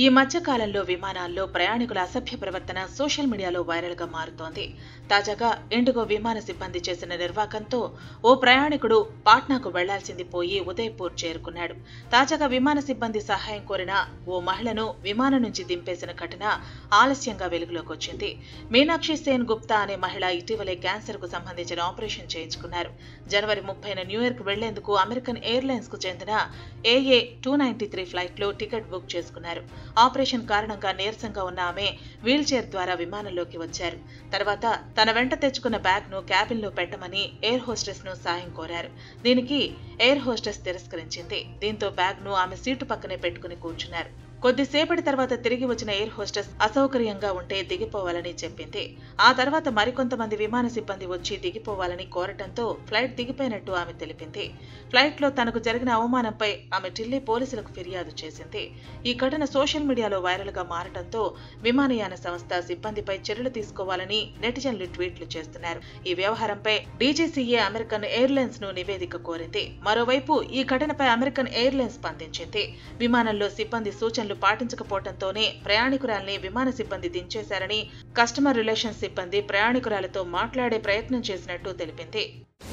ఈ మధ్య కాలంలో విమానాల్లో ప్రయాణికుల అసభ్య ప్రవర్తన సోషల్ మీడియాలో వైరల్ గా మారుతోంది తాజాగా ఇండిగో విమాన సిబ్బంది చేసిన నిర్వాకంతో ఓ ప్రయాణికుడు పాట్నాకు వెళ్లాల్సింది పోయి ఉదయపూర్ చేరుకున్నాడు తాజాగా విమాన సిబ్బంది సహాయం కోరిన ఓ మహిళను విమానం నుంచి దింపేసిన ఘటన ఆలస్యంగా వెలుగులోకి వచ్చింది మీనాక్షి సేన్ గుప్తా అనే మహిళ ఇటీవలే క్యాన్సర్ కు సంబంధించిన ఆపరేషన్ చేయించుకున్నారు జనవరి ముప్పైన న్యూయార్క్ వెళ్లేందుకు అమెరికన్ ఎయిర్లైన్స్ కు చెందిన AA two ninety three flight లో టికెట్ బుక్ చేసుకున్నారు ఆపరేషన్ కారణంగా నీరసంగా ఉన్న ఆమె వీల్ చైర్ ద్వారా విమానంలోకి వచ్చారు తర్వాత తన వెంట తెచ్చుకున్న బ్యాగ్ ను క్యాబిన్ లో పెట్టమని ఎయిర్ హోస్టెస్ ను సాయం కోరారు దీనికి ఎయిర్ హోస్టెస్ తిరస్కరించింది దీంతో బ్యాగ్ ను ఆమె సీటు పక్కనే పెట్టుకుని కూర్చున్నారు కొద్దిసేపటి తర్వాత తిరిగి వచ్చిన ఎయిర్ హోస్టెస్ అసౌకర్యంగా ఉంటే దిగిపోవాలని చెప్పింది ఆ తర్వాత మరికొంతమంది విమాన సిబ్బంది వచ్చి దిగిపోవాలని కోరటంతో ఫ్లైట్ దిగిపోయినట్టు ఆమె తెలిపింది ఫ్లైట్ లో తనకు జరిగిన అవమానంపై ఆమె ఢిల్లీ పోలీసులకు ఫిర్యాదు చేసింది ఈ ఘటన సోషల్ మీడియాలో వైరల్ గా మారటంతో విమానయాన సంస్థ సిబ్బందిపై చర్యలు తీసుకోవాలని నెటిజన్లు ట్వీట్లు చేస్తున్నారు ఈ వ్యవహారంపై డీజీసీఏ అమెరికన్ ఎయిర్లైన్స్ ను నివేదిక కోరింది మరోవైపు ఈ ఘటనపై అమెరికన్ ఎయిర్లైన్స్ స్పందించింది విమానంలో సిబ్బంది సూచనలు పాటించకపోవడంతోనే ప్రయాణికురాల్ని విమాన సిబ్బంది దించేశారని కస్టమర్ రిలేషన్స్ సిబ్బంది ప్రయాణికురాలతో మాట్లాడే ప్రయత్నం చేసినట్టు తెలిపింది